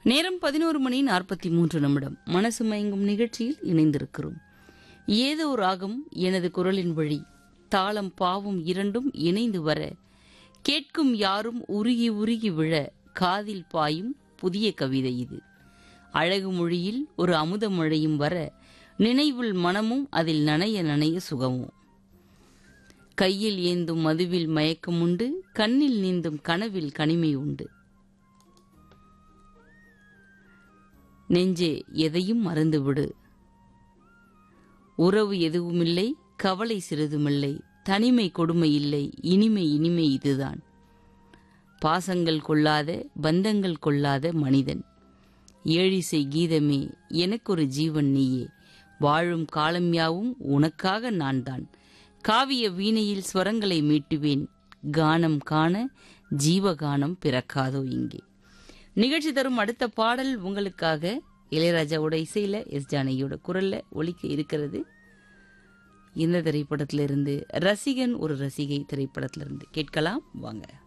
நேரம் பதினோரு மணி நாற்பத்தி மூன்று நிமிடம் மனசு மயங்கும் நிகழ்ச்சியில் இணைந்திருக்கிறோம் ஏதோ ராகம் எனது குரலின் வழி தாளம் பாவம் இரண்டும் இணைந்து வர கேட்கும் யாரும் உருகி உருகி விழ காதில் பாயும் புதிய கவிதை இது அழகு மொழியில் ஒரு அமுத மழையும் வர நினைவில் மனமும் அதில் நனைய நனைய சுகமும் கையில் ஏந்தும் மதுவில் மயக்கம் உண்டு கண்ணில் நீந்தும் கனவில் கனிமை உண்டு நெஞ்சே எதையும் மறந்துவிடு உறவு எதுவுமில்லை கவலை சிறிதுமில்லை தனிமை கொடுமை இல்லை இனிமை இனிமை இதுதான் பாசங்கள் கொள்ளாத பந்தங்கள் கொள்ளாத மனிதன் ஏழிசை கீதமே எனக்கொரு ஜீவன் நீயே வாழும் காலம் யாவும் உனக்காக நான் தான் காவிய வீணையில் ஸ்வரங்களை மீட்டுவேன் கானம் காண ஜீவகானம் பிறக்காதோ இங்கே நிகழ்ச்சி தரும் அடுத்த பாடல் உங்களுக்காக இளையராஜாவோட இசையில எஸ் ஜானகியோட குரல்ல ஒலிக்க இருக்கிறது இந்த திரைப்படத்திலிருந்து ரசிகன் ஒரு ரசிகை திரைப்படத்திலிருந்து கேட்கலாம் வாங்க